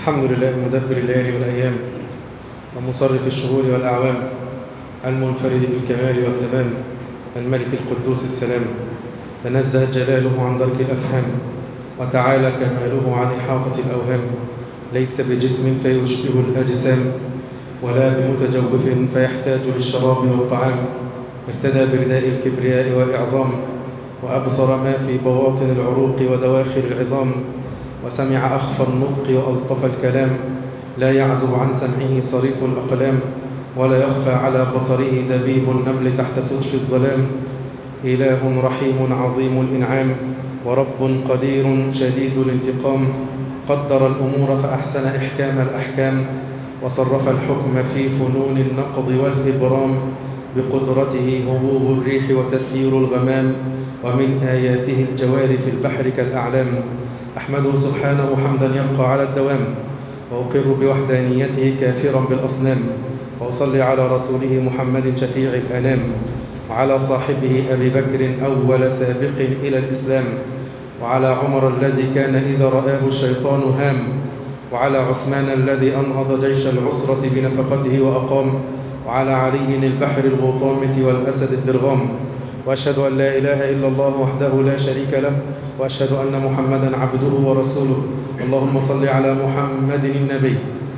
الحمد لله مدبر الليالي والأيام ومصرف الشهور والأعوام المنفرد بالكمال والتمام الملك القدوس السلام تنزه جلاله عن درك الأفهام وتعالى كماله عن إحاطة الأوهام ليس بجسم فيشبه الأجسام ولا بمتجوف فيحتاج للشراب والطعام ارتدى برداء الكبرياء والإعظام وأبصر ما في بواطن العروق ودواخل العظام وسمع أخفى النطق وألطف الكلام لا يعزب عن سمعه صريف الأقلام ولا يخفى على بصره دبيب النمل تحت سدف الظلام إله رحيم عظيم الإنعام ورب قدير شديد الانتقام قدر الأمور فأحسن إحكام الأحكام وصرف الحكم في فنون النقض والإبرام بقدرته هبوب الريح وتسيير الغمام ومن آياته الجوار في البحر كالأعلام أحمده سبحانه حمدا يبقى على الدوام وأقر بوحدانيته كافرا بالأصنام وأصلي على رسوله محمد شفيع الأنام وعلى صاحبه أبي بكر أول سابق إلى الإسلام وعلى عمر الذي كان إذا رآه الشيطان هام وعلى عثمان الذي أنهض جيش العسرة بنفقته وأقام وعلى علي البحر الغطامة والأسد الدرغام وأشهد أن لا إله إلا الله وحده لا شريك له وأشهد أن محمدا عبده ورسوله اللهم صل على محمد النبي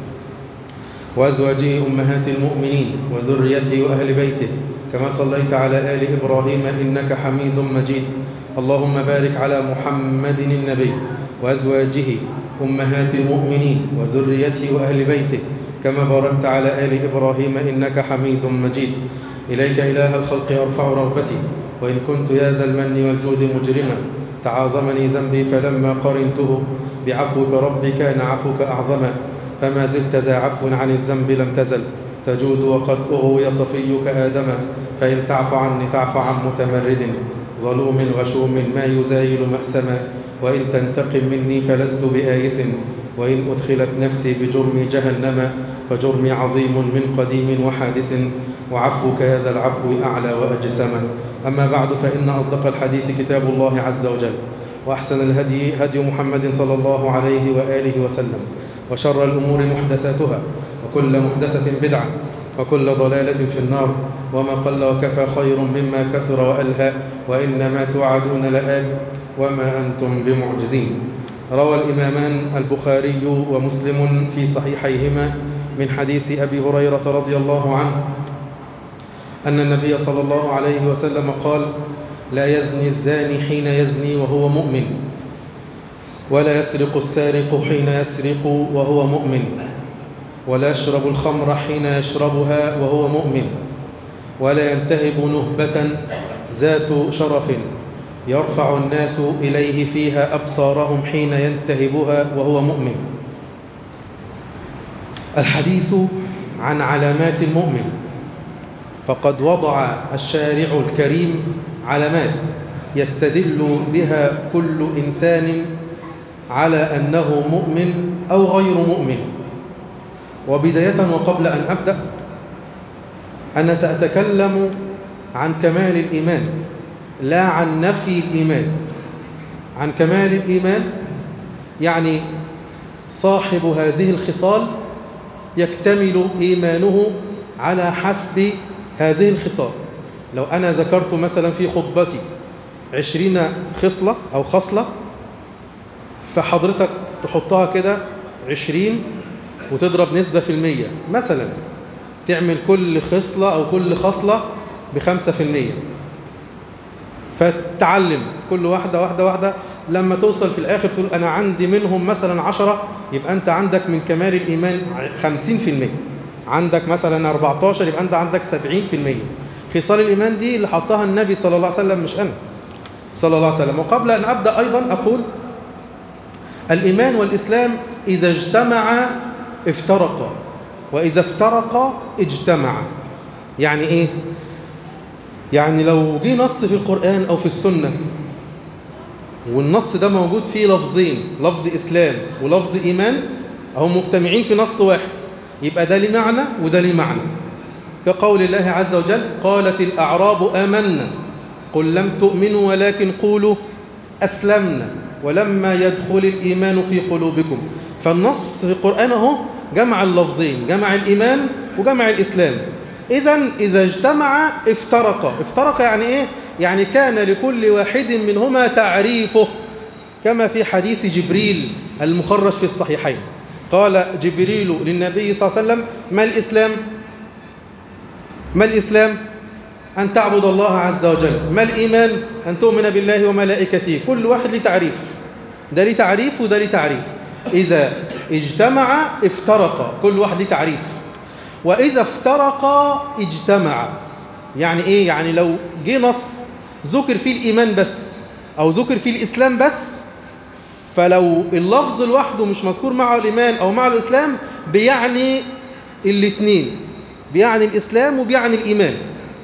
وأزواجه أمهات المؤمنين وذريته وأهل بيته كما صليت على آل إبراهيم إنك حميد مجيد اللهم بارك على محمد النبي وأزواجه أمهات المؤمنين وذريته وأهل بيته كما باركت على آل إبراهيم إنك حميد مجيد إليك إله الخلق أرفع رغبتي وإن كنت يا ذا المن والجود مجرما تعاظمني ذنبي فلما قرنته بعفوك ربي كان عفوك أعظما فما زلت ذا عفو عن الذنب لم تزل تجود وقد أغوي صفيك آدما فإن تعف عني تعف عن متمرد ظلوم غشوم ما يزايل مأسما وإن تنتقم مني فلست بآيس وإن أدخلت نفسي بجرم جهنم فجرمي عظيم من قديم وحادث وعفوك يا ذا العفو أعلى وأجسما أما بعد فإن أصدق الحديث كتاب الله عز وجل وأحسن الهدي هدي محمد صلى الله عليه وآله وسلم وشر الأمور محدثاتها وكل محدثة بدعة وكل ضلالة في النار وما قل وكفى خير مما كثر وألهى وإنما توعدون لآت وما أنتم بمعجزين روى الإمامان البخاري ومسلم في صحيحيهما من حديث أبي هريرة رضي الله عنه أن النبي صلى الله عليه وسلم قال لا يزني الزاني حين يزني وهو مؤمن ولا يسرق السارق حين يسرق وهو مؤمن ولا يشرب الخمر حين يشربها وهو مؤمن ولا ينتهب نهبة ذات شرف يرفع الناس إليه فيها أبصارهم حين ينتهبها وهو مؤمن الحديث عن علامات المؤمن فقد وضع الشارع الكريم علامات يستدل بها كل إنسان على أنه مؤمن أو غير مؤمن وبداية وقبل أن أبدأ أنا سأتكلم عن كمال الإيمان لا عن نفي الإيمان عن كمال الإيمان يعني صاحب هذه الخصال يكتمل إيمانه على حسب هذه الخصال لو أنا ذكرت مثلا في خطبتي عشرين خصلة أو خصلة فحضرتك تحطها كده عشرين وتضرب نسبة في المية مثلا تعمل كل خصلة أو كل خصلة بخمسة في المية فتعلم كل واحدة واحدة واحدة لما توصل في الآخر تقول أنا عندي منهم مثلا عشرة يبقى أنت عندك من كمال الإيمان خمسين في المية عندك مثلا 14 يبقى أنت عندك سبعين في المية خصال الإيمان دي اللي حطها النبي صلى الله عليه وسلم مش أنا صلى الله عليه وسلم وقبل أن أبدأ أيضا أقول الإيمان والإسلام إذا اجتمعا افترقا وإذا افترقا اجتمعا يعني إيه؟ يعني لو جه نص في القرآن أو في السنة والنص ده موجود فيه لفظين لفظ إسلام ولفظ إيمان هم مجتمعين في نص واحد يبقى ده ليه معنى وده ليه معنى كقول الله عز وجل قالت الأعراب آمنا قل لم تؤمنوا ولكن قولوا أسلمنا ولما يدخل الإيمان في قلوبكم فالنص في القرآن اهو جمع اللفظين جمع الإيمان وجمع الإسلام إذا إذا اجتمع افترق افترق يعني إيه؟ يعني كان لكل واحد منهما تعريفه كما في حديث جبريل المخرج في الصحيحين قال جبريل للنبي صلى الله عليه وسلم ما الإسلام؟ ما الإسلام؟ أن تعبد الله عز وجل ما الإيمان؟ أن تؤمن بالله وملائكته كل واحد له تعريف ده ليه تعريف وده ليه تعريف إذا اجتمع افترق كل واحد له تعريف وإذا افترق اجتمع يعني إيه؟ يعني لو جه نص ذكر فيه الإيمان بس أو ذكر فيه الإسلام بس فلو اللفظ لوحده مش مذكور معه الإيمان أو معه الإسلام بيعني الاثنين بيعني الإسلام وبيعني الإيمان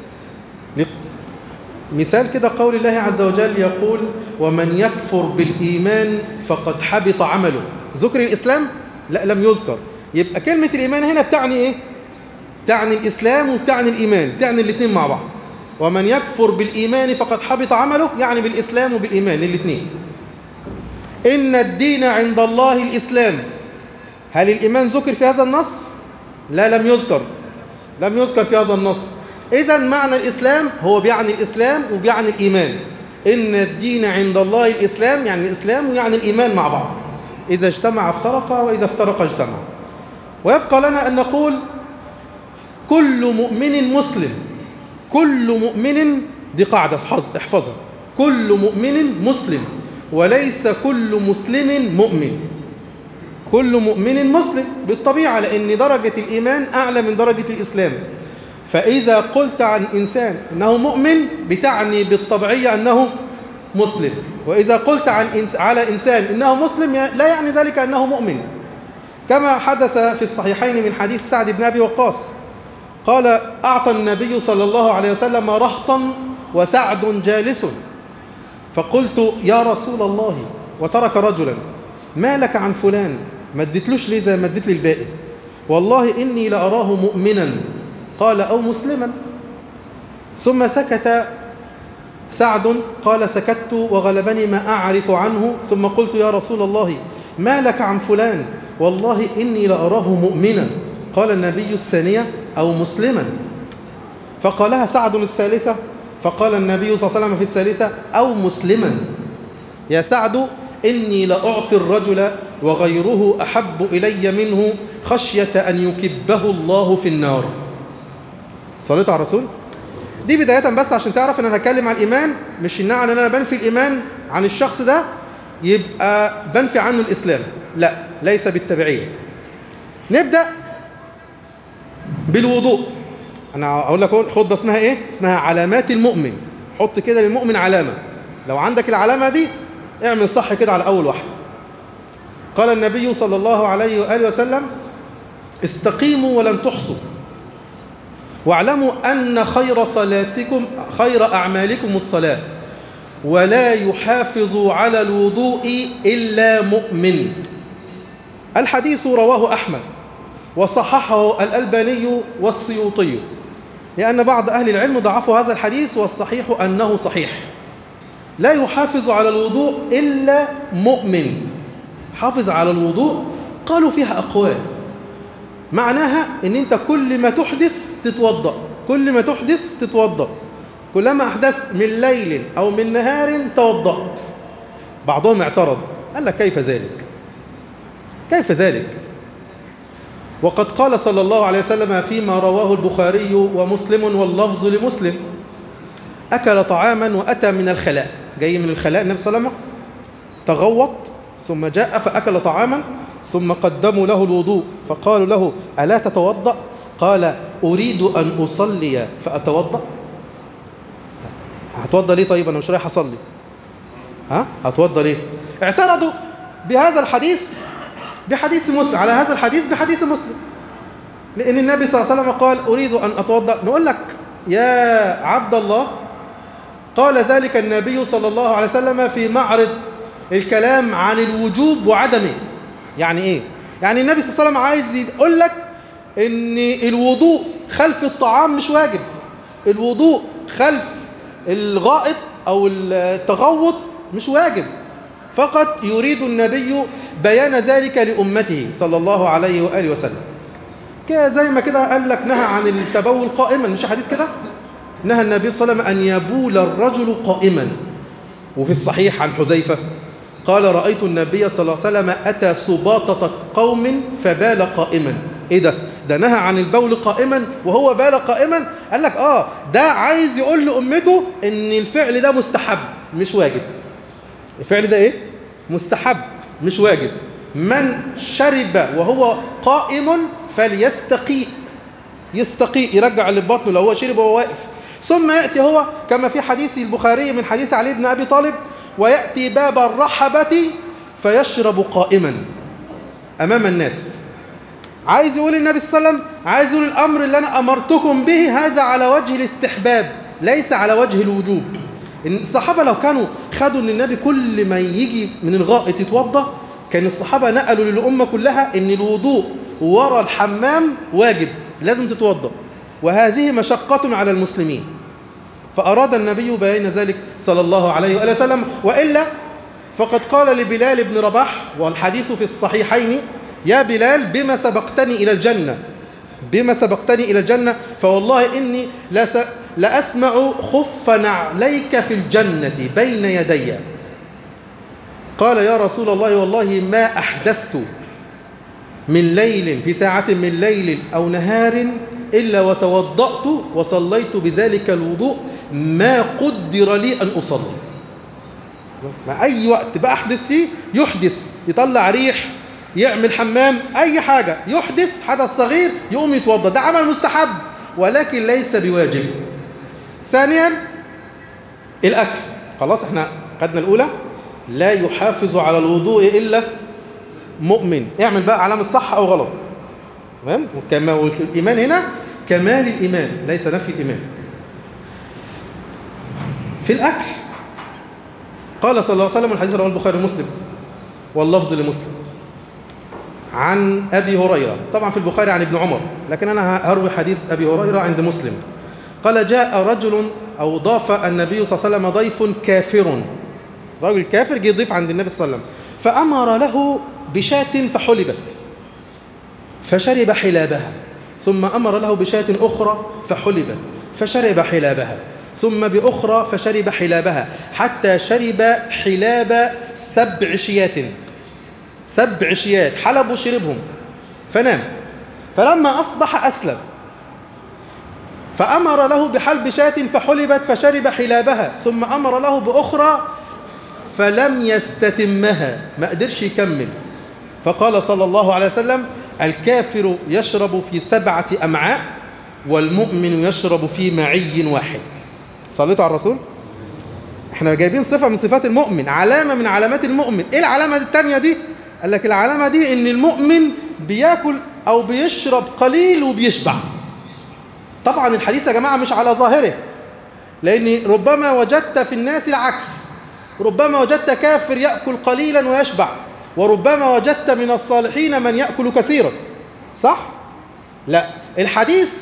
مثال كده قول الله عز وجل يقول ومن يكفر بالإيمان فقد حبط عمله ذكر الإسلام؟ لا لم يذكر يبقى كلمة الإيمان هنا بتعني إيه؟ تعني الإسلام وبتعني الإيمان تعني الاثنين مع بعض ومن يكفر بالإيمان فقد حبط عمله يعني بالإسلام وبالإيمان الاثنين إن الدين عند الله الإسلام هل الإيمان ذكر في هذا النص؟ لا لم يذكر لم يذكر في هذا النص إذا معنى الإسلام هو بيعني الإسلام وبيعني الإيمان إن الدين عند الله الإسلام يعني الإسلام ويعني الإيمان مع بعض إذا اجتمع افترق وإذا افترق اجتمع ويبقى لنا أن نقول كل مؤمن مسلم كل مؤمن دي قاعدة احفظها كل مؤمن مسلم وليس كل مسلم مؤمن كل مؤمن مسلم بالطبيعة لأن درجة الإيمان أعلى من درجة الإسلام فإذا قلت عن إنسان أنه مؤمن بتعني بالطبيعية أنه مسلم وإذا قلت عن إنس على إنسان أنه مسلم لا يعني ذلك أنه مؤمن كما حدث في الصحيحين من حديث سعد بن أبي وقاص قال أعطى النبي صلى الله عليه وسلم رهطا وسعد جالس فقلت يا رسول الله وترك رجلا ما لك عن فلان ما اديتلوش ليه زي ما اديت لي الباقي والله إني لأراه مؤمنا قال أو مسلما ثم سكت سعد قال سكت وغلبني ما أعرف عنه ثم قلت يا رسول الله ما لك عن فلان والله إني لأراه مؤمنا قال النبي الثانية أو مسلما فقالها سعد الثالثة فقال النبي صلى الله عليه وسلم في الثالثة أو مسلما يا سعد إني لأعطي الرجل وغيره أحب إلي منه خشية أن يكبه الله في النار صليت على الرسول دي بداية بس عشان تعرف ان انا هتكلم عن الايمان مش ان انا بنفي الايمان عن الشخص ده يبقى بنفي عنه الاسلام لا ليس بالتبعية نبدأ بالوضوء انا اقول لك خطبه اسمها ايه اسمها علامات المؤمن حط كده للمؤمن علامة لو عندك العلامة دي اعمل صح كده على اول واحده قال النبي صلى الله عليه واله وسلم استقيموا ولن تحصوا واعلموا أن خير صلاتكم خير أعمالكم الصلاة ولا يحافظ على الوضوء إلا مؤمن الحديث رواه أحمد وصححه الألباني والسيوطي لأن بعض أهل العلم ضعفوا هذا الحديث والصحيح أنه صحيح لا يحافظ على الوضوء إلا مؤمن حافظ على الوضوء قالوا فيها أقوال معناها ان انت كل ما تحدث تتوضا كل ما تحدث تتوضا كلما احدثت من ليل او من نهار توضات بعضهم اعترض قال لك كيف ذلك كيف ذلك وقد قال صلى الله عليه وسلم فيما رواه البخاري ومسلم واللفظ لمسلم أكل طعاما وأتى من الخلاء جاي من الخلاء النبي صلى الله عليه وسلم تغوط ثم جاء فأكل طعاما ثم قدموا له الوضوء فقالوا له ألا تتوضأ قال أريد أن أصلي فأتوضأ هتوضأ ليه طيب أنا مش رايح أصلي ها هتوضأ ليه اعترضوا بهذا الحديث بحديث مسلم على هذا الحديث بحديث مسلم لأن النبي صلى الله عليه وسلم قال أريد أن أتوضأ نقول لك يا عبد الله قال ذلك النبي صلى الله عليه وسلم في معرض الكلام عن الوجوب وعدمه يعني ايه يعني النبي صلى الله عليه وسلم عايز يقول لك ان الوضوء خلف الطعام مش واجب الوضوء خلف الغائط او التغوط مش واجب فقط يريد النبي بيان ذلك لأمته صلى الله عليه وآله وسلم كده زي ما كده قال لك نهى عن التبول قائما مش حديث كده نهى النبي صلى الله عليه وسلم أن يبول الرجل قائما وفي الصحيح عن حذيفة قال رأيت النبي صلى الله عليه وسلم أتى سباطة قوم فبال قائما إيه ده؟ ده نهى عن البول قائما وهو بال قائما قال لك آه ده عايز يقول لأمته إن الفعل ده مستحب مش واجب الفعل ده إيه؟ مستحب مش واجب من شرب وهو قائم فليستقيء يستقيء يرجع اللي في بطنه لو هو شرب وهو واقف ثم يأتي هو كما في حديث البخاري من حديث علي بن أبي طالب ويأتي باب الرحبة فيشرب قائما أمام الناس عايز يقول النبي صلى الله عليه وسلم عايز يقول الأمر اللي أنا أمرتكم به هذا على وجه الاستحباب ليس على وجه الوجوب الصحابة لو كانوا خدوا ان النبي كل ما يجي من الغائط يتوضا كان الصحابة نقلوا للأمة كلها ان الوضوء ورا الحمام واجب لازم تتوضا وهذه مشقة على المسلمين فأراد النبي بيان ذلك صلى الله عليه وآله وسلم وإلا فقد قال لبلال بن رباح والحديث في الصحيحين يا بلال بما سبقتني إلى الجنة بما سبقتني إلى الجنة فوالله إني لس لأسمع خف نعليك في الجنة بين يدي قال يا رسول الله والله ما أحدثت من ليل في ساعة من ليل أو نهار إلا وتوضأت وصليت بذلك الوضوء ما قدر لي أن أصلي ما أي وقت بأحدث فيه يحدث يطلع ريح يعمل حمام أي حاجة يحدث حدث صغير يقوم يتوضأ ده عمل مستحب ولكن ليس بواجب ثانيا الأكل خلاص احنا خدنا الأولى لا يحافظ على الوضوء إلا مؤمن اعمل بقى علامة صح أو غلط تمام وكما والإيمان هنا كمال الإيمان ليس نفي الإيمان في الأكل قال صلى الله عليه وسلم الحديث رواه البخاري ومسلم واللفظ لمسلم عن أبي هريرة طبعا في البخاري عن ابن عمر لكن أنا هروي حديث أبي هريرة عند مسلم قال جاء رجل أو ضاف النبي صلى الله عليه وسلم ضيف كافر رجل كافر جه يضيف عند النبي صلى الله عليه وسلم فأمر له بشاة فحلبت فشرب حلابها ثم أمر له بشاة أخرى فحلبت فشرب حلابها ثم بأخرى فشرب حلابها حتى شرب حلاب سبع شيات سبع شيات حلب وشربهم فنام فلما أصبح أسلم فأمر له بحلب شاة فحلبت فشرب حلابها ثم أمر له بأخرى فلم يستتمها ما قدرش يكمل فقال صلى الله عليه وسلم الكافر يشرب في سبعة أمعاء والمؤمن يشرب في معي واحد صليتوا على الرسول احنا جايبين صفة من صفات المؤمن علامة من علامات المؤمن ايه العلامة التانية دي قال لك العلامة دي ان المؤمن بياكل او بيشرب قليل وبيشبع طبعا الحديث يا جماعة مش على ظاهره لان ربما وجدت في الناس العكس ربما وجدت كافر يأكل قليلا ويشبع وربما وجدت من الصالحين من يأكل كثيرا صح؟ لا الحديث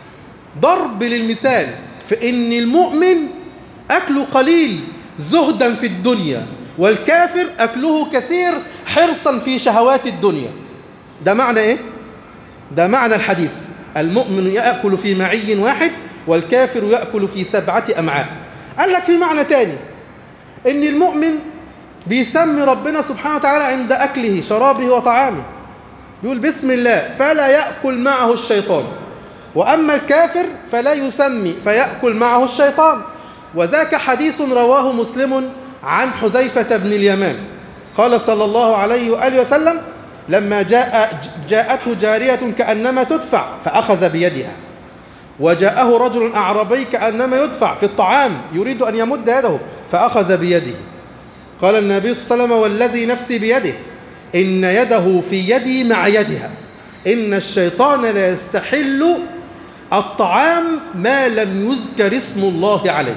ضرب للمثال في ان المؤمن أكله قليل زهدا في الدنيا والكافر أكله كثير حرصا في شهوات الدنيا ده معنى إيه؟ ده معنى الحديث المؤمن يأكل في معي واحد والكافر يأكل في سبعة أمعاء قال لك في معنى تاني إن المؤمن بيسمي ربنا سبحانه وتعالى عند أكله شرابه وطعامه يقول بسم الله فلا يأكل معه الشيطان وأما الكافر فلا يسمي فيأكل معه الشيطان وذاك حديث رواه مسلم عن حذيفة بن اليمان قال صلى الله عليه وآله وسلم لما جاء جاءته جارية كأنما تدفع فأخذ بيدها وجاءه رجل أعربي كأنما يدفع في الطعام يريد أن يمد يده فأخذ بيده قال النبي صلى الله عليه وسلم والذي نفسي بيده إن يده في يدي مع يدها إن الشيطان لا يستحل الطعام ما لم يذكر اسم الله عليه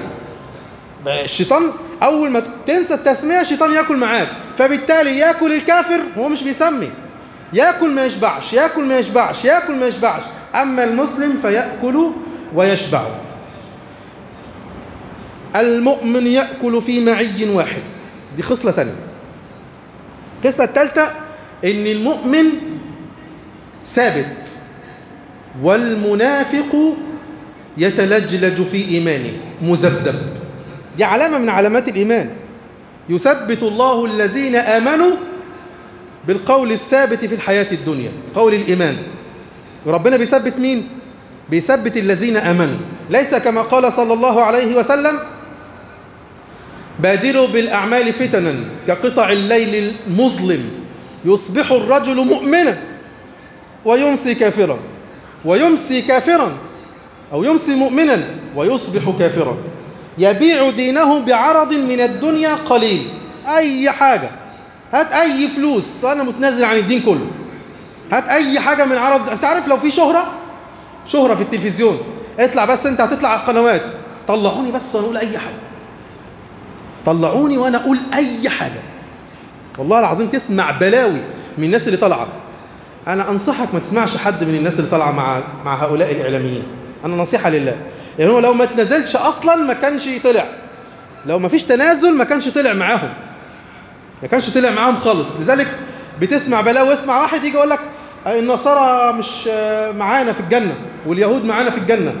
الشيطان أول ما تنسى التسمية الشيطان يأكل معاك فبالتالي يأكل الكافر هو مش بيسمي يأكل ما يشبعش يأكل ما يشبعش يأكل ما يشبعش أما المسلم فيأكل ويشبع المؤمن يأكل في معي واحد دي خصلة ثانية القصة الثالثة إن المؤمن ثابت والمنافق يتلجلج في إيمانه مذبذب دي علامة من علامات الإيمان يثبت الله الذين آمنوا بالقول الثابت في الحياة الدنيا قول الإيمان وربنا بيثبت مين؟ بيثبت الذين آمنوا ليس كما قال صلى الله عليه وسلم بادروا بالأعمال فتنا كقطع الليل المظلم يصبح الرجل مؤمنا ويمسي كافرا ويمسي كافرا أو يمسي مؤمنا ويصبح كافرا يبيع دينه بعرض من الدنيا قليل أي حاجة هات أي فلوس أنا متنازل عن الدين كله هات أي حاجة من عرض أنت عارف لو في شهرة شهرة في التلفزيون اطلع بس أنت هتطلع على القنوات طلعوني بس وأنا أقول أي حاجة طلعوني وأنا أقول أي حاجة والله العظيم تسمع بلاوي من الناس اللي طالعة أنا أنصحك ما تسمعش حد من الناس اللي طالعة مع مع هؤلاء الإعلاميين أنا نصيحة لله يعني هو لو ما تنزلش أصلا ما كانش طلع لو ما فيش تنازل ما كانش طلع معاهم ما كانش طلع معاهم خالص لذلك بتسمع بلاوي اسمع واحد يجي يقول لك النصارى مش معانا في الجنة واليهود معانا في الجنة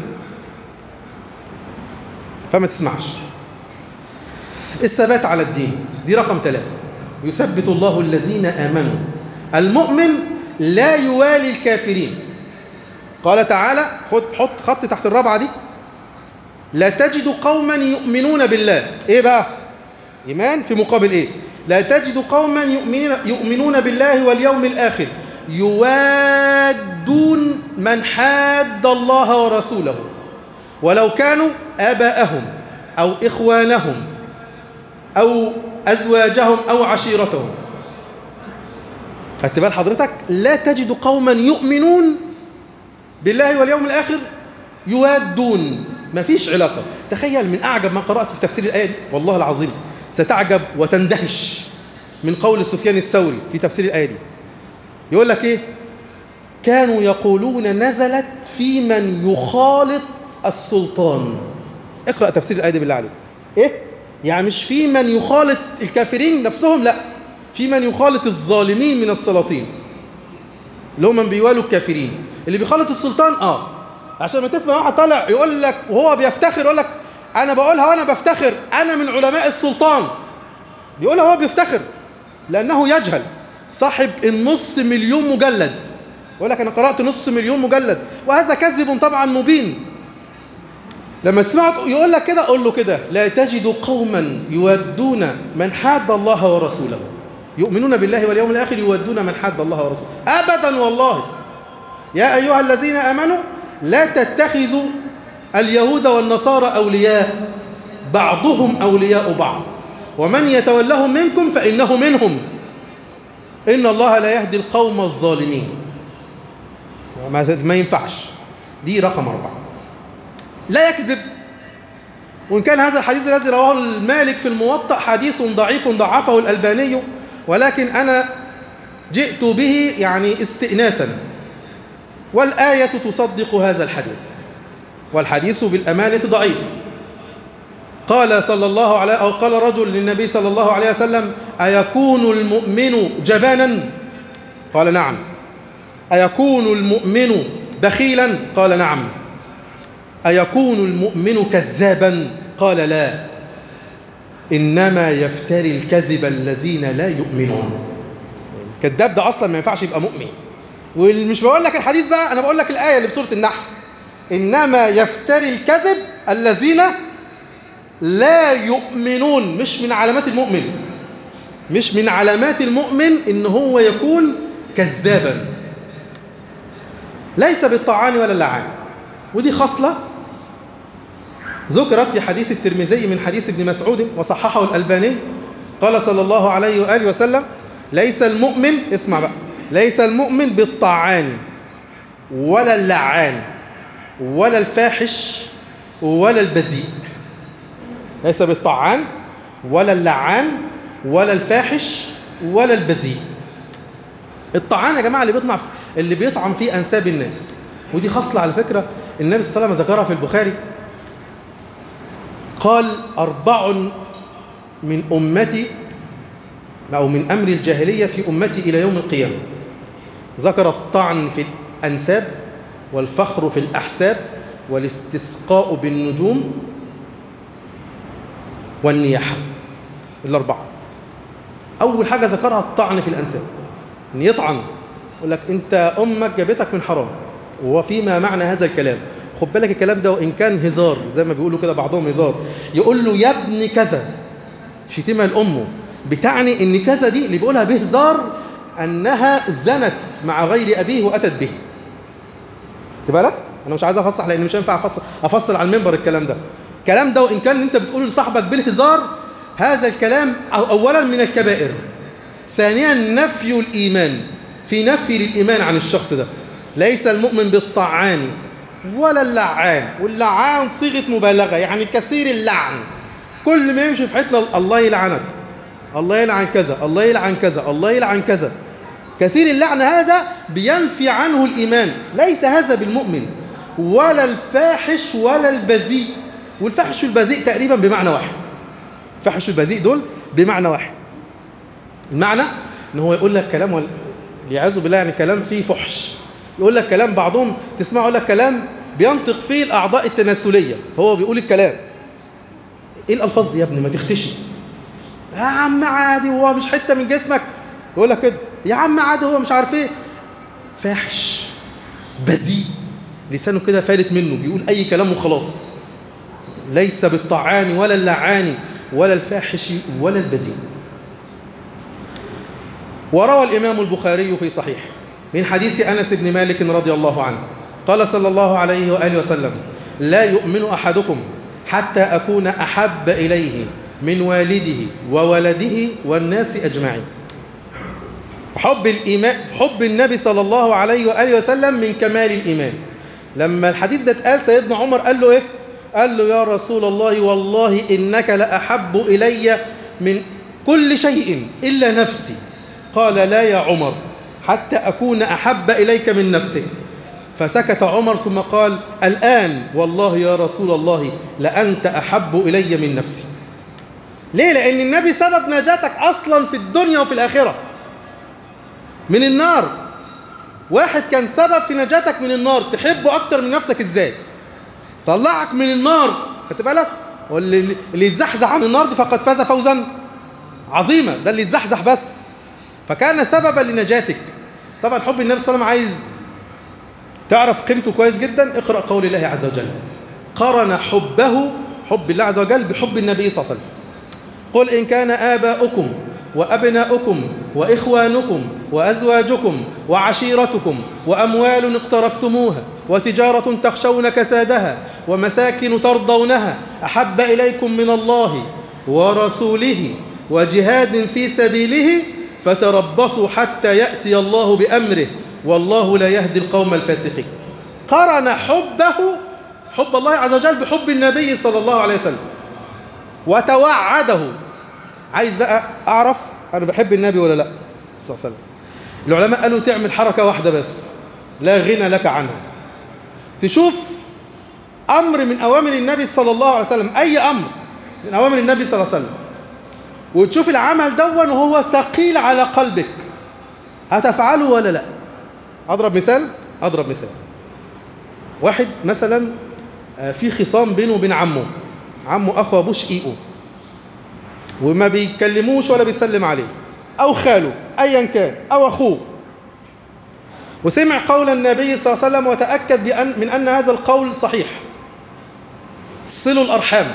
فما تسمعش الثبات على الدين دي رقم ثلاثة يثبت الله الذين آمنوا المؤمن لا يوالي الكافرين قال تعالى خد حط خط تحت الرابعة دي لا تجد قوما يؤمنون بالله ايه بقى ايمان في مقابل ايه لا تجد قوما يؤمنون يؤمنون بالله واليوم الاخر يوادون من حاد الله ورسوله ولو كانوا آباءهم أو إخوانهم أو أزواجهم أو عشيرتهم خدت بال حضرتك لا تجد قوما يؤمنون بالله واليوم الآخر يوادون ما فيش علاقة تخيل من أعجب ما قرأت في تفسير الآية دي والله العظيم ستعجب وتندهش من قول سفيان الثوري في تفسير الآية دي يقول لك إيه كانوا يقولون نزلت في من يخالط السلطان اقرأ تفسير الآية دي بالله عليك إيه يعني مش في من يخالط الكافرين نفسهم لا في من يخالط الظالمين من السلاطين اللي هم من بيوالوا الكافرين اللي بيخالط السلطان اه عشان ما تسمع واحد طالع يقول لك وهو بيفتخر يقول لك انا بقولها وانا بفتخر انا من علماء السلطان بيقولها وهو بيفتخر لانه يجهل صاحب النص مليون مجلد يقول لك انا قرات نص مليون مجلد وهذا كذب طبعا مبين لما تسمعه يقول لك كده قول له كده لا تجد قوما يودون من حاد الله ورسوله يؤمنون بالله واليوم الآخر يودون من حاد الله ورسوله أبدا والله يا أيها الذين آمنوا لا تتخذوا اليهود والنصارى أولياء بعضهم أولياء بعض ومن يتولهم منكم فإنه منهم إن الله لا يهدي القوم الظالمين ما ينفعش دي رقم أربعة لا يكذب وإن كان هذا الحديث الذي رواه المالك في الموطأ حديث ضعيف ضعفه الألباني ولكن أنا جئت به يعني استئناسا والآية تصدق هذا الحديث والحديث بالأمانة ضعيف قال صلى الله عليه أو قال رجل للنبي صلى الله عليه وسلم أيكون المؤمن جبانا قال نعم أيكون المؤمن بخيلا قال نعم أيكون المؤمن كذابا قال لا إنما يفتري الكذب الذين لا يؤمنون كذاب ده أصلا ما ينفعش يبقى مؤمن ومش بقول لك الحديث بقى أنا بقول لك الآية اللي في سورة النحل إنما يفتري الكذب الذين لا يؤمنون مش من علامات المؤمن مش من علامات المؤمن إن هو يكون كذابا ليس بالطعان ولا اللعان ودي خصلة ذكرت في حديث الترمذي من حديث ابن مسعود وصححه الألباني قال صلى الله عليه وآله وسلم ليس المؤمن اسمع بقى ليس المؤمن بالطعان ولا اللعان ولا الفاحش ولا البذيء ليس بالطعان ولا اللعان ولا الفاحش ولا البذيء الطعان يا جماعة اللي بيطمع اللي بيطعم فيه أنساب الناس ودي خصلة على فكرة النبي صلى الله عليه وسلم ذكرها في البخاري قال أربع من أمتي أو من أمر الجاهلية في أمتي إلى يوم القيامة ذكر الطعن في الأنساب والفخر في الأحساب والاستسقاء بالنجوم والنياحة الأربعة أول حاجة ذكرها الطعن في الأنساب إن يطعن يقول لك أنت أمك جابتك من حرام وفيما معنى هذا الكلام خد بالك الكلام ده وإن كان هزار زي ما بيقولوا كده بعضهم هزار يقول له يا ابن كذا شتيمة لأمه بتعني إن كذا دي اللي بيقولها بهزار أنها زنت مع غير أبيه وأتت به تبقى لك؟ أنا مش عايز أفصح لأن مش هينفع أفصل, أفصل على المنبر الكلام ده الكلام ده وإن كان أنت بتقوله لصاحبك بالهزار هذا الكلام أولا من الكبائر ثانيا نفي الإيمان في نفي للإيمان عن الشخص ده ليس المؤمن بالطعان ولا اللعان واللعان صيغة مبالغة يعني كثير اللعن كل ما يمشي في حتنا الله يلعنك الله يلعن كذا الله يلعن كذا الله يلعن كذا كثير اللعن هذا بينفي عنه الإيمان ليس هذا بالمؤمن ولا الفاحش ولا البذيء والفحش والبذيء تقريبا بمعنى واحد الفحش والبذيء دول بمعنى واحد المعنى ان هو يقول لك كلام والعياذ بالله يعني كلام فيه فحش يقول لك كلام بعضهم تسمعه يقول لك كلام بينطق فيه الاعضاء التناسليه هو بيقول الكلام ايه الالفاظ دي يا ابني ما تختشي يا عم عادي هو مش حته من جسمك يقول لك كده يا عم عادي هو مش عارف ايه فاحش بذيء لسانه كده فالت منه بيقول اي كلام وخلاص ليس بالطعان ولا اللعان ولا الفاحش ولا البذيء وروى الإمام البخاري في صحيح من حديث أنس بن مالك رضي الله عنه قال صلى الله عليه وآله وسلم لا يؤمن أحدكم حتى أكون أحب إليه من والده وولده والناس أجمعين حب الإيمان حب النبي صلى الله عليه وآله وسلم من كمال الإيمان لما الحديث ده اتقال سيدنا عمر قال له إيه قال له يا رسول الله والله إنك لأحب إلي من كل شيء إلا نفسي قال لا يا عمر حتى أكون أحب إليك من نفسك فسكت عمر ثم قال الآن والله يا رسول الله لأنت أحب إلي من نفسي ليه؟ لأن النبي سبب نجاتك أصلا في الدنيا وفي الآخرة من النار واحد كان سبب في نجاتك من النار تحبه أكتر من نفسك إزاي طلعك من النار خدت بالك واللي اللي يزحزح عن النار دي فقد فاز فوزا عظيما ده اللي يزحزح بس فكان سببا لنجاتك طبعا حب النبي صلى الله عليه وسلم عايز تعرف قيمته كويس جدا اقرأ قول الله عز وجل قرن حبه حب الله عز وجل بحب النبي صلى الله عليه وسلم قل إن كان آباؤكم وأبناؤكم وإخوانكم وأزواجكم وعشيرتكم وأموال اقترفتموها وتجارة تخشون كسادها ومساكن ترضونها أحب إليكم من الله ورسوله وجهاد في سبيله فتربصوا حتى يأتي الله بأمره والله لا يهدي القوم الفاسقين قرن حبه حب الله عز وجل بحب النبي صلى الله عليه وسلم وتوعده عايز بقى أعرف أنا بحب النبي ولا لا صلى الله عليه وسلم العلماء قالوا تعمل حركة واحدة بس لا غنى لك عنها تشوف أمر من أوامر النبي صلى الله عليه وسلم أي أمر من أوامر النبي صلى الله عليه وسلم وتشوف العمل دون وهو ثقيل على قلبك هتفعله ولا لا أضرب مثال أضرب مثال واحد مثلا في خصام بينه وبين عمه عمه أخو أبوه شقيقه وما بيكلموش ولا بيسلم عليه أو خاله أيا كان أو أخوه وسمع قول النبي صلى الله عليه وسلم وتأكد بأن من أن هذا القول صحيح صلوا الأرحام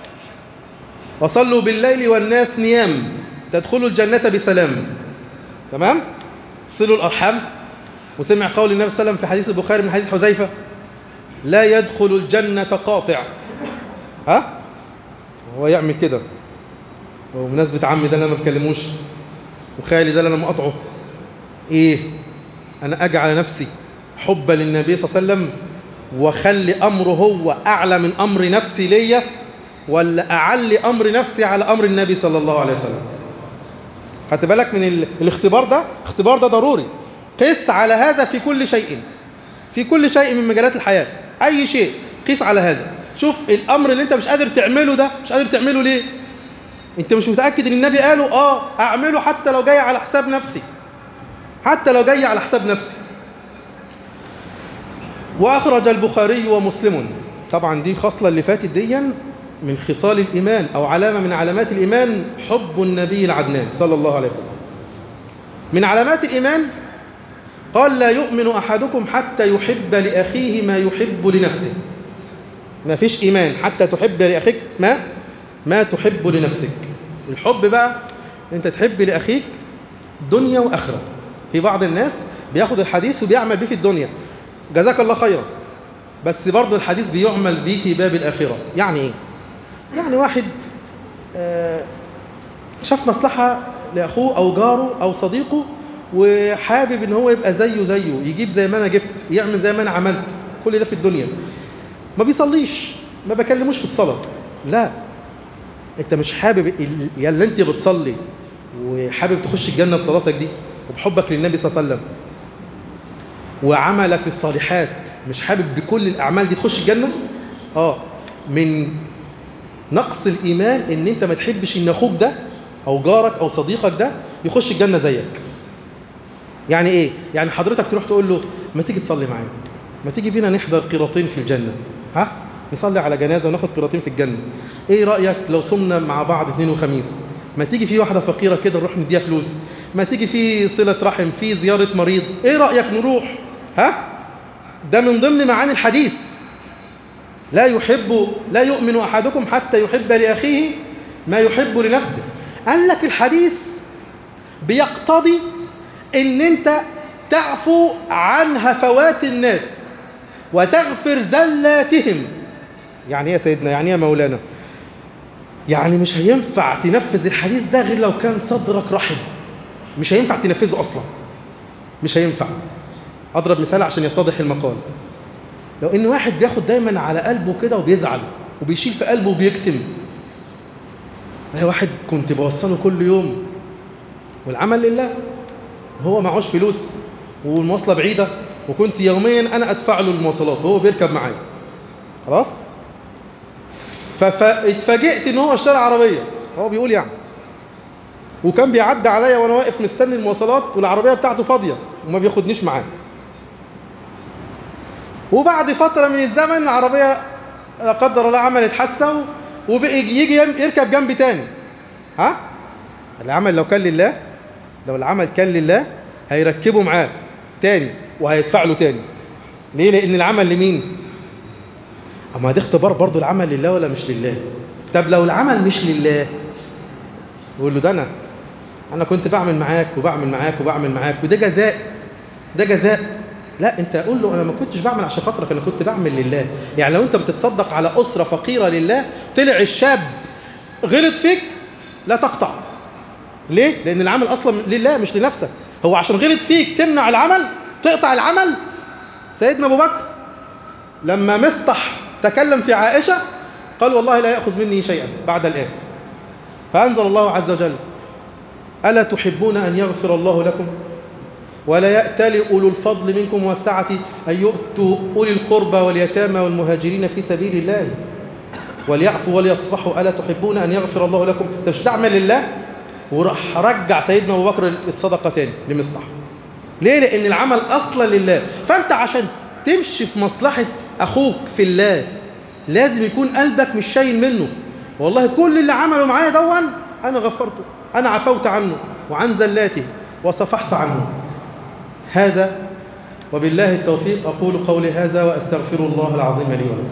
وصلوا بالليل والناس نيام تدخلوا الجنة بسلام تمام صلوا الأرحام وسمع قول النبي صلى الله عليه وسلم في حديث البخاري من حديث حذيفة لا يدخل الجنة قاطع ها هو يعمل كده وبمناسبة عمي ده اللي انا ما بكلموش وخالي ده اللي انا مقاطعه ايه انا اجعل نفسي حبا للنبي صلى الله عليه وسلم واخلي امره هو اعلى من امر نفسي ليا ولا اعلي امر نفسي على امر النبي صلى الله عليه وسلم خدت بالك من ال... الاختبار ده اختبار ده ضروري قس على هذا في كل شيء في كل شيء من مجالات الحياة اي شيء قيس على هذا شوف الامر اللي انت مش قادر تعمله ده مش قادر تعمله ليه انت مش متأكد ان النبي قاله اه اعمله حتى لو جاي على حساب نفسي حتى لو جاي على حساب نفسي واخرج البخاري ومسلم طبعا دي خصلة اللي فاتت دي من خصال الإيمان أو علامة من علامات الإيمان حب النبي العدنان صلى الله عليه وسلم من علامات الإيمان قال لا يؤمن أحدكم حتى يحب لأخيه ما يحب لنفسه ما فيش إيمان حتى تحب لأخيك ما ما تحب لنفسك الحب بقى أنت تحب لأخيك دنيا وآخرة في بعض الناس بياخد الحديث وبيعمل به في الدنيا جزاك الله خيرا بس برضه الحديث بيعمل به في باب الآخرة يعني إيه؟ يعني واحد آه شاف مصلحة لأخوه أو جاره أو صديقه وحابب ان هو يبقى زيه زيه يجيب زي ما انا جبت يعمل زي ما انا عملت كل ده في الدنيا ما بيصليش ما بكلموش في الصلاة لا انت مش حابب يا اللي انت بتصلي وحابب تخش الجنة بصلاتك دي وبحبك للنبي صلى الله عليه وسلم وعملك للصالحات مش حابب بكل الأعمال دي تخش الجنة اه من نقص الإيمان ان انت ما تحبش ان اخوك ده او جارك او صديقك ده يخش الجنة زيك يعني ايه يعني حضرتك تروح تقول له ما تيجي تصلي معايا ما تيجي بينا نحضر قيراطين في الجنة ها نصلي على جنازة وناخد قيراطين في الجنة ايه رأيك لو صمنا مع بعض اثنين وخميس ما تيجي في واحدة فقيرة كده نروح نديها فلوس ما تيجي في صلة رحم في زيارة مريض ايه رأيك نروح ها ده من ضمن معاني الحديث لا يحب لا يؤمن أحدكم حتى يحب لأخيه ما يحب لنفسه قال لك الحديث بيقتضي ان انت تعفو عن هفوات الناس وتغفر زلاتهم يعني ايه يا سيدنا يعني ايه يا مولانا يعني مش هينفع تنفذ الحديث ده غير لو كان صدرك رحب مش هينفع تنفذه اصلا مش هينفع اضرب مثال عشان يتضح المقال لو ان واحد بياخد دايما على قلبه كده وبيزعل وبيشيل في قلبه وبيكتم هي واحد كنت بوصله كل يوم والعمل لله هو معهوش فلوس والمواصلة بعيدة وكنت يوميا أنا أدفع له المواصلات وهو بيركب معايا خلاص فاتفاجئت إن هو اشترى عربية هو بيقول يعني وكان بيعدي عليا وأنا واقف مستني المواصلات والعربية بتاعته فاضية وما بياخدنيش معاه وبعد فترة من الزمن العربية لا قدر الله عملت حادثة وبقي يجي يركب جنبي تاني ها العمل لو كان لله لو العمل كان لله هيركبه معاه تاني وهيدفع له تاني ليه لان العمل لمين اما ده اختبار برضه العمل لله ولا مش لله طب لو العمل مش لله يقول له ده انا انا كنت بعمل معاك وبعمل معاك وبعمل معاك وده جزاء ده جزاء لا انت قول له انا ما كنتش بعمل عشان خاطرك انا كنت بعمل لله يعني لو انت بتتصدق على اسره فقيره لله طلع الشاب غلط فيك لا تقطع ليه؟ لأن العمل أصلا لله مش لنفسك هو عشان غلط فيك تمنع العمل تقطع العمل سيدنا أبو بكر لما مصطح تكلم في عائشة قال والله لا يأخذ مني شيئا بعد الآن فأنزل الله عز وجل ألا تحبون أن يغفر الله لكم ولا يأتل أولو الفضل منكم والسعة أن يؤتوا أولي القربى واليتامى والمهاجرين في سبيل الله وليعفوا وليصفحوا ألا تحبون أن يغفر الله لكم أنت مش تعمل لله وراح رجع سيدنا أبو بكر الصدقة تاني لمصلح ليه؟ لأن العمل أصلا لله فأنت عشان تمشي في مصلحة أخوك في الله لازم يكون قلبك مش شايل منه والله كل اللي عمله معايا دون أنا غفرته أنا عفوت عنه وعن زلاته وصفحت عنه هذا وبالله التوفيق أقول قولي هذا وأستغفر الله العظيم لي ولكم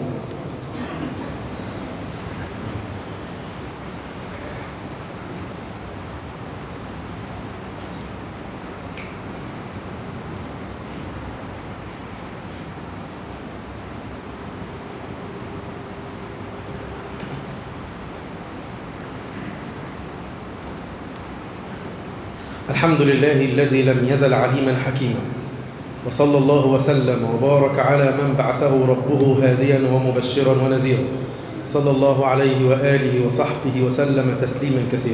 الحمد لله الذي لم يزل عليما حكيما وصلى الله وسلم وبارك على من بعثه ربه هاديا ومبشرا ونذيرا صلى الله عليه وآله وصحبه وسلم تسليما كثيرا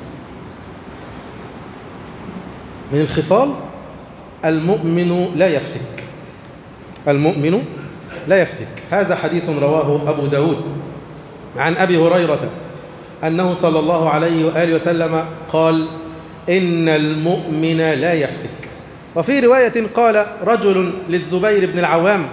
من الخصال المؤمن لا يفتك المؤمن لا يفتك هذا حديث رواه أبو داود عن أبي هريرة أنه صلى الله عليه وآله وسلم قال إن المؤمن لا يفتك وفي رواية قال رجل للزبير بن العوام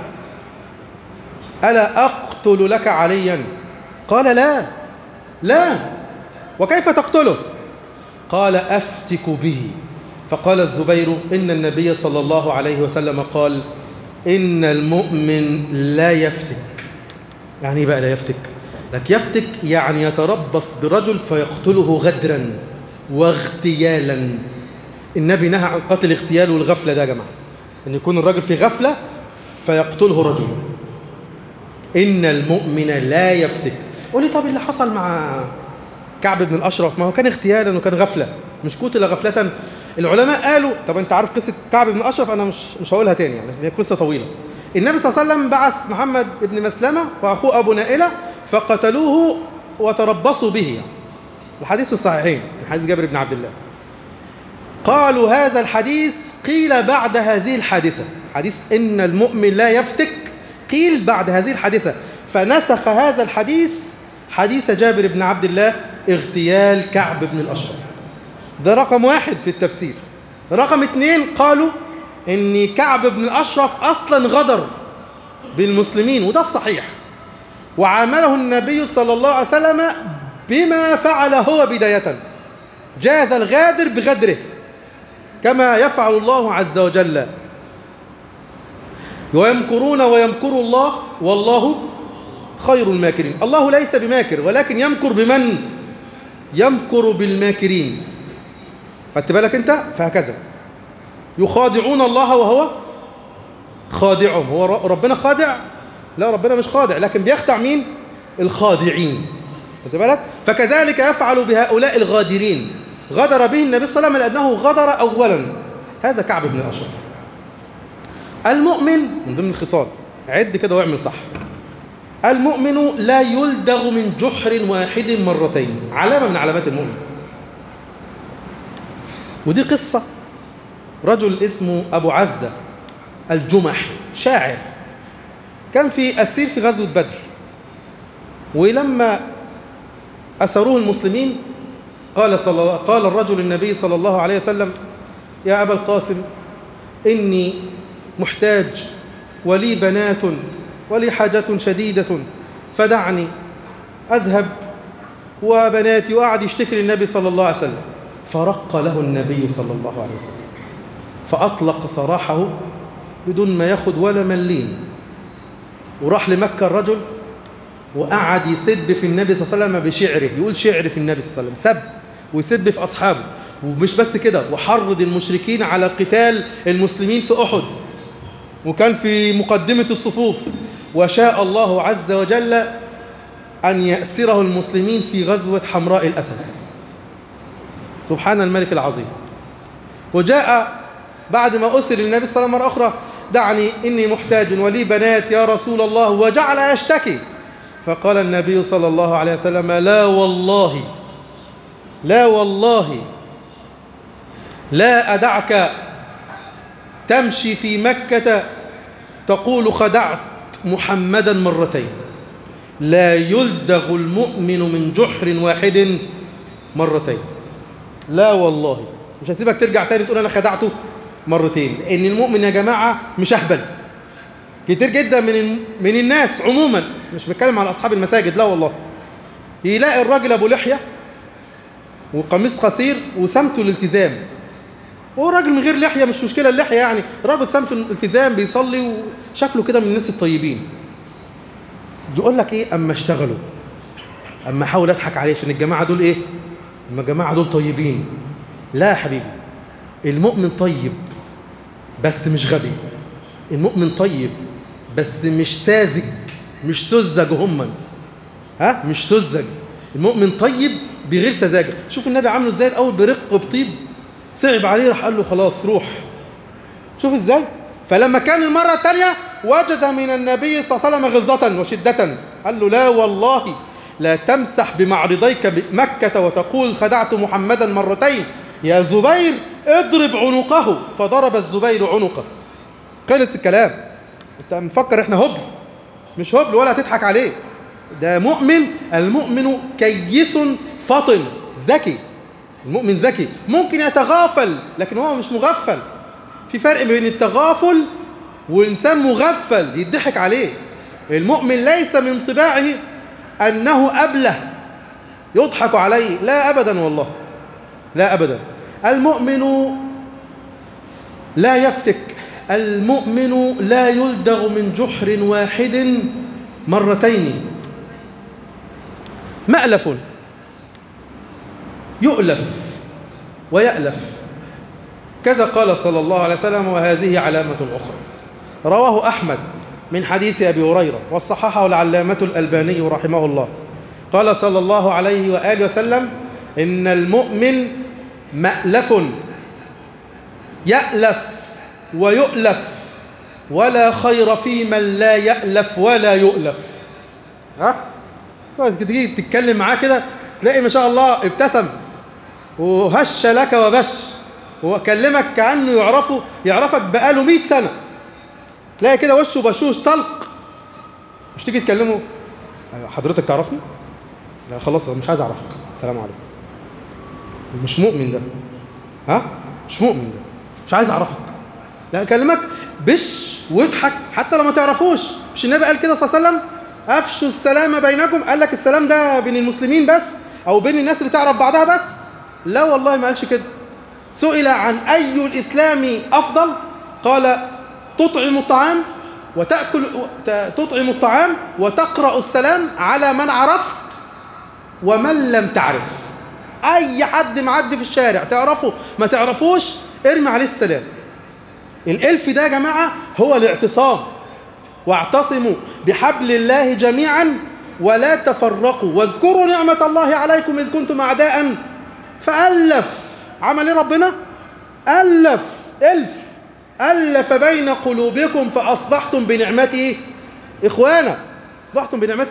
ألا أقتل لك عليا قال لا لا وكيف تقتله قال أفتك به فقال الزبير إن النبي صلى الله عليه وسلم قال إن المؤمن لا يفتك يعني إيه بقى لا يفتك لك يفتك يعني يتربص برجل فيقتله غدرا واغتيالا النبي نهى عن قتل الاغتيال والغفلة ده يا جماعة أن يكون الرجل في غفلة فيقتله رجل إن المؤمن لا يفتك قولي طب اللي حصل مع كعب بن الأشرف ما هو كان اغتيالا وكان غفلة مش قتل غفلة العلماء قالوا طب انت عارف قصة كعب بن الأشرف أنا مش مش هقولها تاني يعني هي قصة طويلة النبي صلى الله عليه وسلم بعث محمد بن مسلمة وأخوه أبو نائلة فقتلوه وتربصوا به يعني. الحديث الصحيحين حديث جابر بن عبد الله قالوا هذا الحديث قيل بعد هذه الحادثة حديث إن المؤمن لا يفتك قيل بعد هذه الحادثة فنسخ هذا الحديث حديث جابر بن عبد الله اغتيال كعب بن الأشرف ده رقم واحد في التفسير رقم اثنين قالوا ان كعب بن الأشرف أصلا غدر بالمسلمين وده الصحيح وعامله النبي صلى الله عليه وسلم بما فعل هو بداية جاز الغادر بغدره كما يفعل الله عز وجل ويمكرون ويمكر الله والله خير الماكرين الله ليس بماكر ولكن يمكر بمن يمكر بالماكرين خدت بالك انت فهكذا يخادعون الله وهو خادعهم هو ربنا خادع لا ربنا مش خادع لكن بيخدع مين الخادعين خدت بالك فكذلك يفعل بهؤلاء الغادرين غدر به النبي صلى الله عليه وسلم لأنه غدر أولا هذا كعب بن الأشرف المؤمن من ضمن الخصال عد كده واعمل صح المؤمن لا يلدغ من جحر واحد مرتين علامة من علامات المؤمن ودي قصة رجل اسمه أبو عزة الجمح شاعر كان في أسير في غزوة بدر ولما أسروه المسلمين قال, صلى الله قال الرجل النبي صلى الله عليه وسلم يا أبا القاسم إني محتاج ولي بنات ولي حاجة شديدة فدعني أذهب وبناتي وقعد يشتكي للنبي صلى الله عليه وسلم فرق له النبي صلى الله عليه وسلم فأطلق سراحه بدون ما ياخد ولا ملين وراح لمكة الرجل وقعد يسب في النبي صلى الله عليه وسلم بشعره يقول شعر في النبي صلى الله عليه وسلم سب ويسب في أصحابه ومش بس كده وحرض المشركين على قتال المسلمين في أحد وكان في مقدمة الصفوف وشاء الله عز وجل أن يأسره المسلمين في غزوة حمراء الأسد سبحان الملك العظيم وجاء بعد ما أسر النبي صلى الله عليه وسلم مرة أخرى دعني إني محتاج ولي بنات يا رسول الله وجعل يشتكي فقال النبي صلى الله عليه وسلم لا والله لا والله لا أدعك تمشي في مكة تقول خدعت محمدا مرتين لا يلدغ المؤمن من جحر واحد مرتين لا والله مش هسيبك ترجع تاني تقول أنا خدعته مرتين لأن المؤمن يا جماعة مش أهبل كتير جدا من من الناس عموما مش بتكلم على أصحاب المساجد لا والله يلاقي الراجل أبو لحية وقميص قصير وسمته الالتزام هو راجل من غير لحية مش مشكلة اللحية يعني راجل سمته الالتزام بيصلي وشكله كده من الناس الطيبين يقول لك ايه اما اشتغلوا اما احاول اضحك عليه عشان الجماعة دول ايه اما الجماعة دول طيبين لا يا حبيبي المؤمن طيب بس مش غبي المؤمن طيب بس مش ساذج مش سذج هما ها مش سذج المؤمن طيب بغير سذاجه شوف النبي عامله ازاي الاول برق بطيب صعب عليه راح قال له خلاص روح شوف ازاي فلما كان المرة الثانية وجد من النبي صلى الله عليه وسلم غلظة وشدة قال له لا والله لا تمسح بمعرضيك مكة وتقول خدعت محمدا مرتين يا زبير اضرب عنقه فضرب الزبير عنقه خلص الكلام انت مفكر احنا هبل مش هبل ولا هتضحك عليه ده مؤمن المؤمن كيس فطن ذكي المؤمن ذكي ممكن يتغافل لكن هو مش مغفل في فرق بين التغافل والإنسان مغفل يضحك عليه المؤمن ليس من طباعه أنه أبله يضحك عليه لا أبدا والله لا أبدا المؤمن لا يفتك المؤمن لا يلدغ من جحر واحد مرتين مألف يؤلف ويألف كذا قال صلى الله عليه وسلم وهذه علامة أخرى رواه أحمد من حديث أبي هريرة والصححه العلامة الألباني رحمه الله قال صلى الله عليه وآله وسلم إن المؤمن مألف يألف ويؤلف ولا خير في من لا يألف ولا يؤلف ها تيجي تتكلم معاه كده تلاقي ما شاء الله ابتسم وهش لك وبش وكلمك كأنه يعرفه يعرفك بقاله 100 سنة تلاقي كده وشه بشوش طلق مش تيجي تكلمه حضرتك تعرفني؟ لا خلاص مش عايز اعرفك السلام عليكم مش مؤمن ده ها مش مؤمن ده مش عايز اعرفك لا اكلمك بش واضحك حتى لو ما تعرفوش مش النبي قال كده صلى الله عليه وسلم افشوا السلام بينكم قال لك السلام ده بين المسلمين بس او بين الناس اللي تعرف بعضها بس لا والله ما قالش كده سئل عن اي الاسلام افضل قال تطعم الطعام وتاكل تطعم الطعام وتقرا السلام على من عرفت ومن لم تعرف اي حد معدي في الشارع تعرفه ما تعرفوش ارمي عليه السلام الالف ده يا جماعه هو الاعتصام واعتصموا بحبل الله جميعا ولا تفرقوا واذكروا نعمة الله عليكم إذ كنتم أعداء فألف عمل إيه ربنا ألف ألف ألف بين قلوبكم فأصبحتم بنعمته إخوانا أصبحتم بنعمته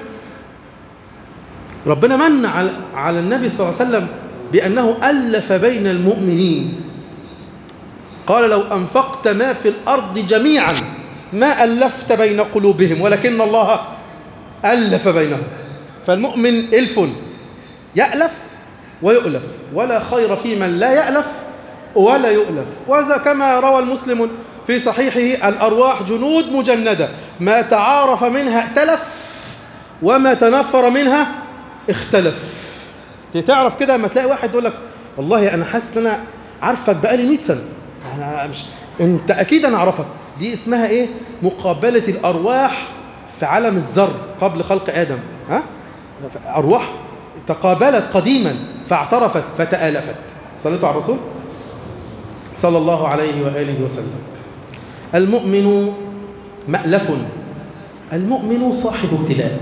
ربنا من على, على النبي صلى الله عليه وسلم بأنه ألف بين المؤمنين قال لو أنفقت ما في الأرض جميعا ما ألفت بين قلوبهم ولكن الله ألف بينهم فالمؤمن ألف يألف ويؤلف ولا خير في من لا يألف ولا يؤلف وذا كما روى المسلم في صحيحه الأرواح جنود مجندة ما تعارف منها ائتلف وما تنفر منها اختلف تعرف كده لما تلاقي واحد يقول لك والله أنا حاسس إن أنا عارفك بقالي 100 سنة أنا مش أنت أكيد أنا أعرفك دي اسمها إيه مقابلة الأرواح في عالم الذر قبل خلق آدم ها أرواح تقابلت قديما فاعترفت فتآلفت صليتوا على الرسول صلى الله عليه وآله وسلم المؤمن مألف المؤمن صاحب ابتلاء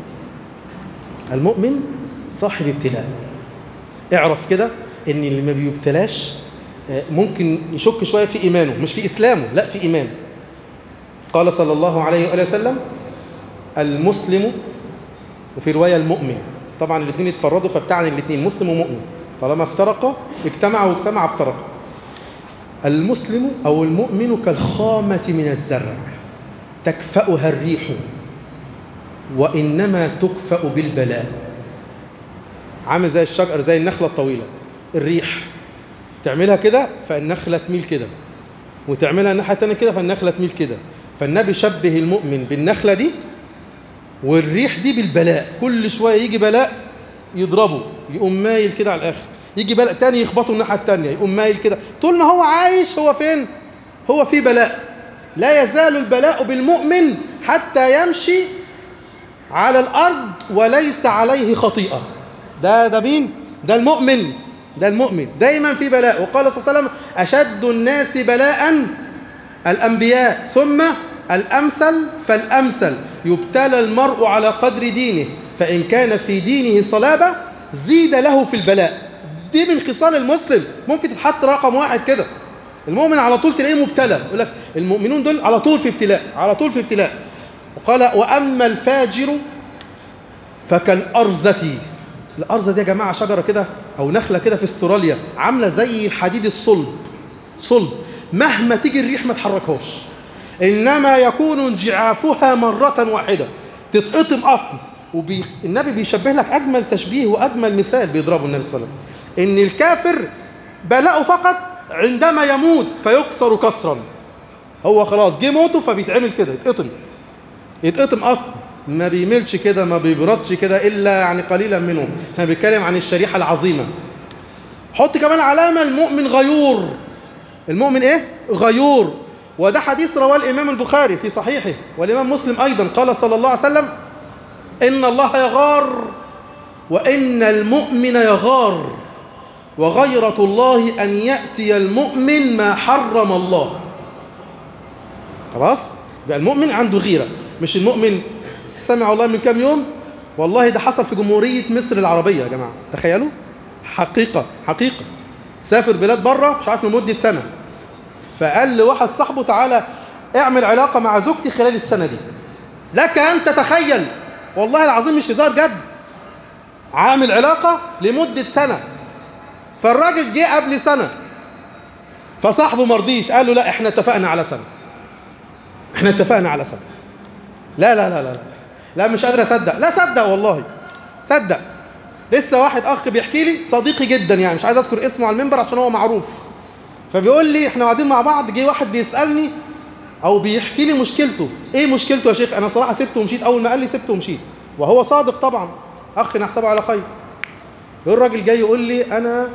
المؤمن صاحب ابتلاء اعرف كده ان اللي ما بيبتلاش ممكن يشك شوية في إيمانه مش في إسلامه لا في إيمانه قال صلى الله عليه وآله وسلم المسلم وفي رواية المؤمن طبعا الاثنين يتفردوا فبتعني الاثنين مسلم ومؤمن طالما افترقا اجتمع واجتمع افترقا المسلم أو المؤمن كالخامة من الزرع تكفأها الريح وإنما تكفأ بالبلاء عامل زي الشجر زي النخلة الطويلة الريح تعملها كده فالنخلة تميل كده وتعملها الناحية التانية كده فالنخلة تميل كده فالنبي شبه المؤمن بالنخلة دي والريح دي بالبلاء كل شوية يجي بلاء يضربه يقوم مايل كده على الآخر يجي بلاء تاني يخبطه الناحية التانية يقوم مايل كده طول ما هو عايش هو فين هو في بلاء لا يزال البلاء بالمؤمن حتى يمشي على الأرض وليس عليه خطيئة ده ده مين ده المؤمن ده المؤمن دايما في بلاء وقال صلى الله عليه وسلم أشد الناس بلاء الأنبياء ثم الأمثل فالأمثل يبتلى المرء على قدر دينه فإن كان في دينه صلابة زيد له في البلاء دي من خصال المسلم ممكن تتحط رقم واحد كده المؤمن على طول تلاقيه مبتلى يقول لك المؤمنون دول على طول في ابتلاء على طول في ابتلاء وقال وأما الفاجر فكالأرزة الأرزة دي يا جماعة شجرة كده أو نخلة كده في استراليا عاملة زي الحديد الصلب صلب مهما تيجي الريح ما تحركهاش إنما يكون انجعافها مرة واحدة تتقطم قطم والنبي بيشبه لك أجمل تشبيه وأجمل مثال بيضربه النبي صلى الله عليه وسلم إن الكافر بلاءه فقط عندما يموت فيكسر كسرا هو خلاص جه موته فبيتعمل كده يتقطم يتقطم قطم ما بيملش كده ما بيبردش كده إلا يعني قليلا منهم احنا بنتكلم عن الشريحة العظيمة حط كمان علامة المؤمن غيور المؤمن ايه غيور وده حديث رواه الإمام البخاري في صحيحه والإمام مسلم أيضا قال صلى الله عليه وسلم إن الله يغار وإن المؤمن يغار وغيرة الله أن يأتي المؤمن ما حرم الله خلاص يبقى المؤمن عنده غيرة مش المؤمن سمع الله من كام يوم والله ده حصل في جمهورية مصر العربية يا جماعة تخيلوا حقيقة حقيقة سافر بلاد بره مش عارف لمدة سنة فقال لواحد صاحبه تعالى اعمل علاقة مع زوجتي خلال السنة دي لك أن تتخيل والله العظيم مش هزار جد عامل علاقة لمدة سنة فالراجل جه قبل سنة فصاحبه مرضيش قال له لا احنا اتفقنا على سنة احنا اتفقنا على سنة لا لا لا لا لا, لا مش قادر اصدق لا صدق والله صدق لسه واحد اخ بيحكي لي صديقي جدا يعني مش عايز اذكر اسمه على المنبر عشان هو معروف فبيقول لي احنا قاعدين مع بعض جه واحد بيسالني او بيحكي لي مشكلته ايه مشكلته يا شيخ انا صراحه سبته ومشيت اول ما قال لي سبته ومشيت وهو صادق طبعا اخ نحسبه على خير يقول الراجل جاي يقول لي انا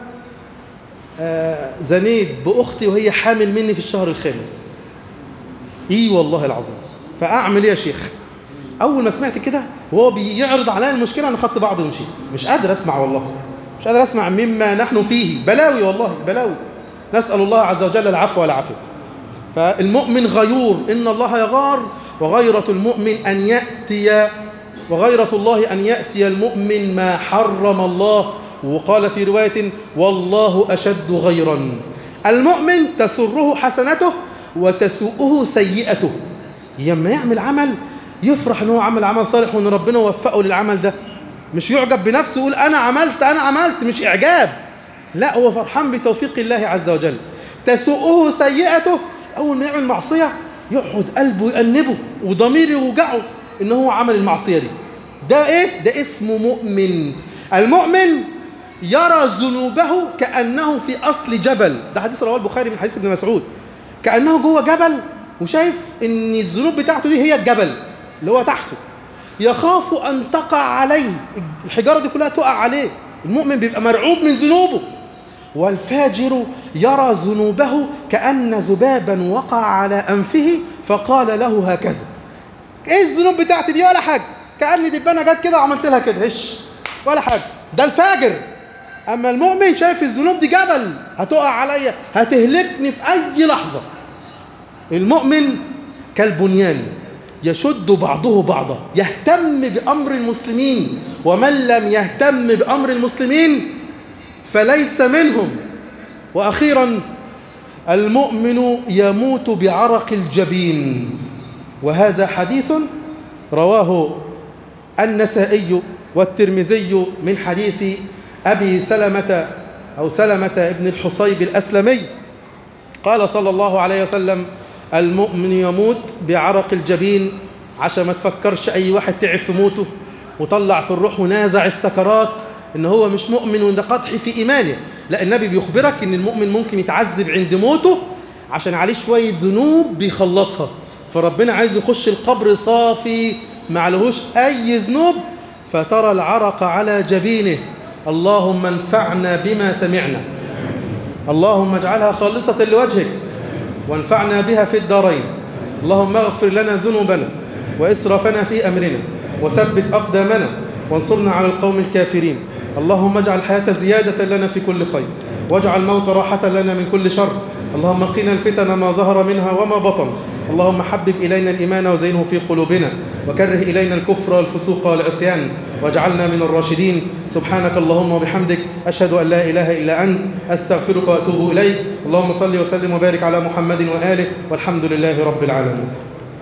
آه زنيت باختي وهي حامل مني في الشهر الخامس ايه والله العظيم فاعمل ايه يا شيخ اول ما سمعت كده وهو بيعرض عليا المشكله انا خدت بعضي ومشيت مش قادر اسمع والله مش قادر اسمع مما نحن فيه بلاوي والله بلاوي نسال الله عز وجل العفو والعافيه فالمؤمن غيور ان الله يغار وغيرة المؤمن ان ياتي وغيرة الله ان ياتي المؤمن ما حرم الله وقال في روايه والله اشد غيرا المؤمن تسره حسنته وتسوءه سيئته لما يعمل عمل يفرح ان هو عمل عمل صالح وان ربنا وفقه للعمل ده مش يعجب بنفسه يقول انا عملت انا عملت مش اعجاب لا هو فرحان بتوفيق الله عز وجل تسوءه سيئته اول ما يعمل معصيه يقعد قلبه يأنبه وضميره يوجعه ان هو عمل المعصيه دي ده ايه ده اسمه مؤمن المؤمن يرى ذنوبه كانه في اصل جبل ده حديث رواه البخاري من حديث ابن مسعود كانه جوه جبل وشايف ان الذنوب بتاعته دي هي الجبل اللي هو تحته يخاف أن تقع عليه الحجارة دي كلها تقع عليه المؤمن بيبقى مرعوب من ذنوبه والفاجر يرى ذنوبه كأن ذبابا وقع على أنفه فقال له هكذا ايه الذنوب بتاعتي دي ولا حاجة كأن دبانة جت كده وعملت لها كده هش ولا حاجة ده الفاجر أما المؤمن شايف الذنوب دي جبل هتقع عليا هتهلكني في أي لحظة المؤمن كالبنيان يشد بعضه بعضا يهتم بأمر المسلمين ومن لم يهتم بأمر المسلمين فليس منهم وأخيرا المؤمن يموت بعرق الجبين وهذا حديث رواه النسائي والترمذي من حديث أبي سلمة أو سلمة ابن الحصيب الأسلمي قال صلى الله عليه وسلم المؤمن يموت بعرق الجبين عشان ما تفكرش أي واحد تعب في موته وطلع في الروح ونازع السكرات إن هو مش مؤمن وإن ده قدح في إيمانه لا النبي بيخبرك إن المؤمن ممكن يتعذب عند موته عشان عليه شوية ذنوب بيخلصها فربنا عايز يخش القبر صافي ما عليهوش أي ذنوب فترى العرق على جبينه اللهم انفعنا بما سمعنا اللهم اجعلها خالصة لوجهك وانفعنا بها في الدارين اللهم اغفر لنا ذنوبنا وإسرافنا في أمرنا وثبت أقدامنا وانصرنا على القوم الكافرين اللهم اجعل الحياة زيادة لنا في كل خير واجعل الموت راحة لنا من كل شر اللهم قنا الفتن ما ظهر منها وما بطن اللهم حبب إلينا الإيمان وزينه في قلوبنا وكره إلينا الكفر والفسوق والعصيان واجعلنا من الراشدين سبحانك اللهم وبحمدك أشهد أن لا إله إلا أنت أستغفرك وأتوب إليك اللهم صل وسلم وبارك على محمد وآله والحمد لله رب العالمين